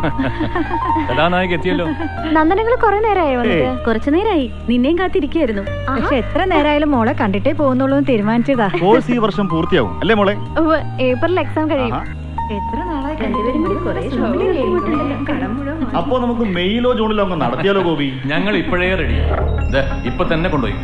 കഥാനായക എത്തിയല്ലോ നന്ദനങ്ങൾ കുറെ നേരമായി വന്നിട്ട് കുറച്ചു നേരായി നിന്നെയും കാത്തിരിക്കായിരുന്നു പക്ഷെ എത്ര നേരമായാലും മോളെ കണ്ടിട്ടേ പോകുന്നുള്ളൂ എന്ന് തീരുമാനിച്ചതാ കോഴ്സ് ഈ വർഷം പൂർത്തിയാവും അല്ലേ മോളെ ഉവ്വ്, ഏപ്രിൽ എക്സാം കഴിയും ആഹാ. എത്ര നാളായി രണ്ടുപേരും കൂടി കുറേ ഷോപ്പിൽ അപ്പോ നമുക്ക് മെയിലോ ജൂണിലോ അങ്ങ് നടത്തിയാലോ ഗോപി ഞങ്ങൾ ഇപ്പോഴേ റെഡി ഇപ്പൊ തന്നെ കൊണ്ടുപോയി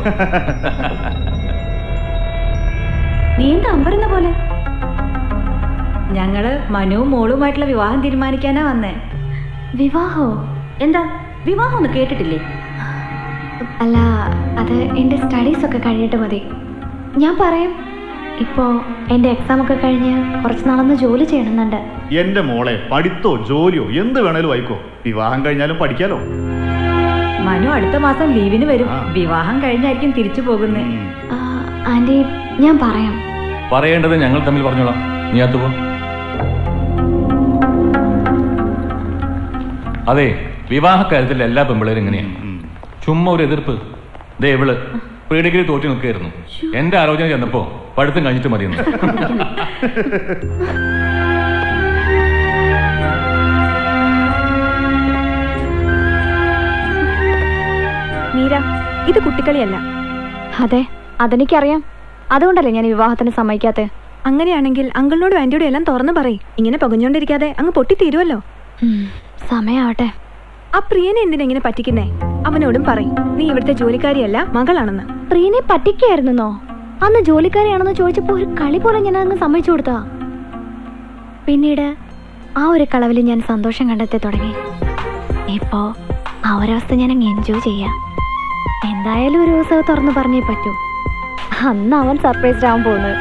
നീ എന്താ അമ്പരുന്ന പോലെ ഞങ്ങള് മനുവും മോളുമായിട്ടുള്ള വിവാഹം തീരുമാനിക്കാനാ വന്നേ വിവാഹോ എന്താ വിവാഹം ഒന്ന് കേട്ടിട്ടില്ലേ അല്ല അത് എന്റെ സ്റ്റഡീസ് ഒക്കെ കഴിഞ്ഞിട്ട് മതി ഞാൻ പറയാം ഇപ്പോ എന്റെ എക്സാം ഒക്കെ കഴിഞ്ഞ് കുറച്ച് നാളൊന്ന് ജോലി ചെയ്യണമെന്നുണ്ട് എന്റെ മോളെ പഠിത്തോ ജോലിയോ എന്ത് വേണേലും ആയിക്കോ വിവാഹം കഴിഞ്ഞാലും പഠിക്കാലോ മനു അടുത്ത മാസം ലീവിന് വരും ആ. വിവാഹം കഴിഞ്ഞായിരിക്കും തിരിച്ചു പോകുന്നേ ഉം. ആ, ആന്റി ഞാൻ പറയാം പറയേണ്ടത് ഞങ്ങൾ തമ്മിൽ പറഞ്ഞോളാം നീ അകത്ത് പോ അതെ വിവാഹ കാര്യത്തിൽ എല്ലാ പെമ്പിളേരും ഇങ്ങനെയാണ് ഉം. ചുമ്മാ ഒരു എതിർപ്പ് ദേ ഇവള് പ്രീ ഡിഗ്രി തോറ്റു നിൽക്കുകയായിരുന്നു എന്റെ ആലോചന ചെന്നപ്പോ പഠിത്തം കഴിഞ്ഞിട്ട് മതിയെന്ന് മീര ഇത് കുട്ടിക്കളിയല്ല അതെ അതെനിക്കറിയാം അതുകൊണ്ടല്ലേ ഞാൻ ഈ വിവാഹത്തിന് സമ്മതിക്കാത്തെ അങ്ങനെയാണെങ്കിൽ അങ്കിളിനോടും ആന്റിയോടും എല്ലാം തുറന്നു പറയും ഇങ്ങനെ പകഞ്ഞോണ്ടിരിക്കാതെ അങ്ങ് പൊട്ടിത്തീരുമല്ലോ ഉം, സമയാവട്ടെ ആ പ്രിയനെ എന്തിനാ ഇങ്ങനെ പറ്റിക്കുന്നേ അവനോടും പറയും നീ ഇവിടുത്തെ ജോലിക്കാരിയല്ല മകളാണെന്ന് പ്രിയനെ പറ്റിക്കായിരുന്നോ അന്ന് ജോലിക്കാരിയാണെന്ന് ചോദിച്ചപ്പോ ഒരു കളി പോലെ ഞാൻ അങ്ങ് സമ്മതിച്ചു കൊടുത്താ പിന്നീട് ആ ഒരു കളവിൽ ഞാൻ സന്തോഷം കണ്ടെത്തി തുടങ്ങി ഇപ്പോ ആ ഒരവസ്ഥ ഞാൻ അങ്ങ് എൻജോയ് ചെയ്യാം എന്തായാലും ഒരു ദിവസം അത് തുറന്നു പറഞ്ഞേ പറ്റൂ അന്ന് അവൻ സർപ്രൈസ്ഡ് ആവാൻ പോകുന്നത്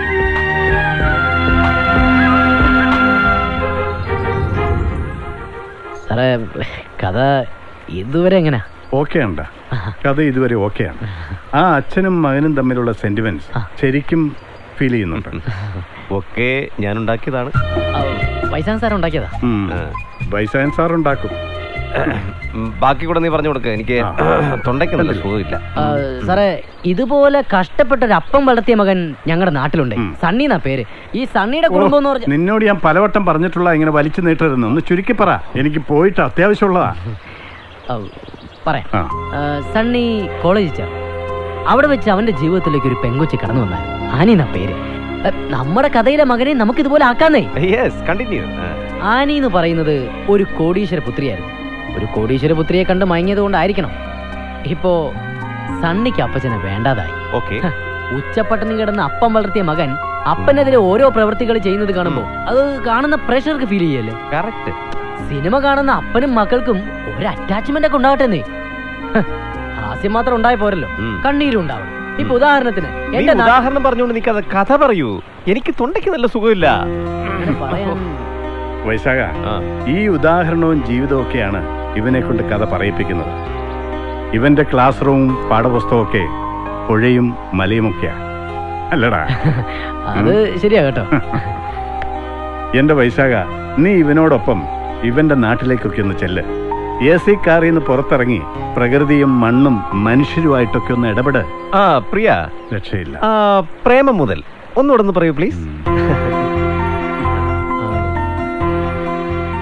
സാറേ കഥ ഇതുവരെ എങ്ങനെയാ ഓക്കെ ഉണ്ടാ കഥ ഇതുവരെ ഓക്കെയാണ് ആ അച്ഛനും മകനും തമ്മിലുള്ള സെന്റിമെന്റ്സ് ശരിക്കും ഫീൽ ചെയ്യുന്നുണ്ട് ഒക്കെ ഞാൻ ഉണ്ടാക്കിയതാണ് വൈശാൻ സാർ ഉണ്ടാക്കിയതാ ഉം. വൈസായൻ സാർ ഉണ്ടാക്കും ഉം, ബാക്കി കൂടെ നീ പറഞ്ഞു കൊടുക്ക എനിക്ക് തൊണ്ടയ്ക്ക് നല്ല സുഖമില്ല ആ, സാറേ ഇതുപോലെ കഷ്ടപ്പെട്ട ഒരു അപ്പം വളർത്തിയ മകൻ ഞങ്ങളുടെ നാട്ടിലുണ്ട് ഉം. സണ്ണി എന്നാ പേര് ഈ സണ്ണിയുടെ കുടുംബം എന്ന് പറഞ്ഞ നിന്നോട് ഞാൻ പലവട്ടം പറഞ്ഞിട്ടുള്ള ഇങ്ങനെ വലിച്ചു നീട്ടരുന്ന് ഒന്ന് ചുരുക്കി പറ എനിക്ക് പോയിട്ട് അത്യാവശ്യമുള്ളതാ ആ, പറയാം ആ ആ, സണ്ണി കോളേജിൽ ചേർന്നു അവിടെ വെച്ച് അവന്റെ ജീവിതത്തിലേക്ക് ഒരു പെങ്കൊച്ചി കടന്നു വന്നാൽ ആനി എന്നാ പേര് ആ, നമ്മുടെ കഥയിലെ മകനെ നമുക്ക് ഇതുപോലെ ആക്കാന്നേ യെസ് കണ്ടിന്യൂ ആനി എന്ന് പറയുന്നത് ഒരു കോടീശ്വര പുത്രിയായിരുന്നു ഒരു കോടീശ്വര പുത്രിയെ കണ്ട് മയങ്ങിയത് കൊണ്ടായിരിക്കണം ഇപ്പോ സണ്ണിക്ക് അപ്പച്ചനെ വേണ്ടാതായി ഓക്കെ ഹ, ഉച്ചപ്പട്ടണി കിടന്ന് അപ്പം വളർത്തിയ മകൻ അപ്പനെതിരെ ഓരോ പ്രവൃത്തികൾ ചെയ്യുന്നത് കാണുമ്പോൾ അത് കാണുന്ന പ്രേക്ഷകർക്ക് ഫീൽ ചെയ്യല്ലേ കറക്റ്റ് സിനിമ കാണുന്ന അപ്പനും മക്കൾക്കും ഒരു അറ്റാച്ച്മെന്റ് ഒക്കെ ഉണ്ടാവട്ടെ ഹാസ്യം മാത്രം ഉണ്ടായ പോരല്ലോ ഉം. കണ്ണീരും ഉണ്ടാവണം ഇപ്പൊ ഉദാഹരണത്തിന് നീ എന്റെ നാ- ഉദാഹരണം പറഞ്ഞുകൊണ്ട് നീ കഥ കഥ പറയൂ എനിക്ക് തൊണ്ടയ്ക്ക് നല്ല സുഖമില്ല അങ്ങനെ പറയാൻ വൈശാഖ ആ. ഈ ഉദാഹരണവും ജീവിതവും ഒക്കെയാണ് ഇവനെ കൊണ്ട് കഥ പറയിപ്പിക്കുന്നത് ഇവന്റെ ക്ലാസ് റൂമും പാഠപുസ്തകവും ഒക്കെ പുഴയും മലയുമൊക്കെയാ അല്ലടാ അത് ശരിയാ കേട്ടോ എന്റെ വൈശാഖ നീ ഇവനോടൊപ്പം ഇവന്റെ നാട്ടിലേക്കൊക്കെ ഒന്ന് ചെല്ല് എ സി കാറിൽ നിന്ന് പുറത്തിറങ്ങി പ്രകൃതിയും മണ്ണും മനുഷ്യരുമായിട്ടൊക്കെ ഒന്ന് ഇടപെട് ആ പ്രിയ രക്ഷയില്ല ആ, പ്രേമം മുതൽ ഒന്നുകൂടെ ഒന്ന് പറയൂ പ്ലീസ്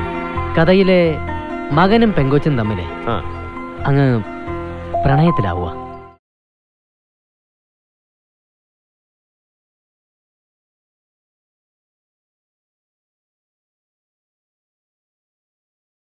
കഥയിലെ മകനും പെങ്കൊച്ചും തമ്മില് ആ അങ്ങ് പ്രണയത്തിലാവുക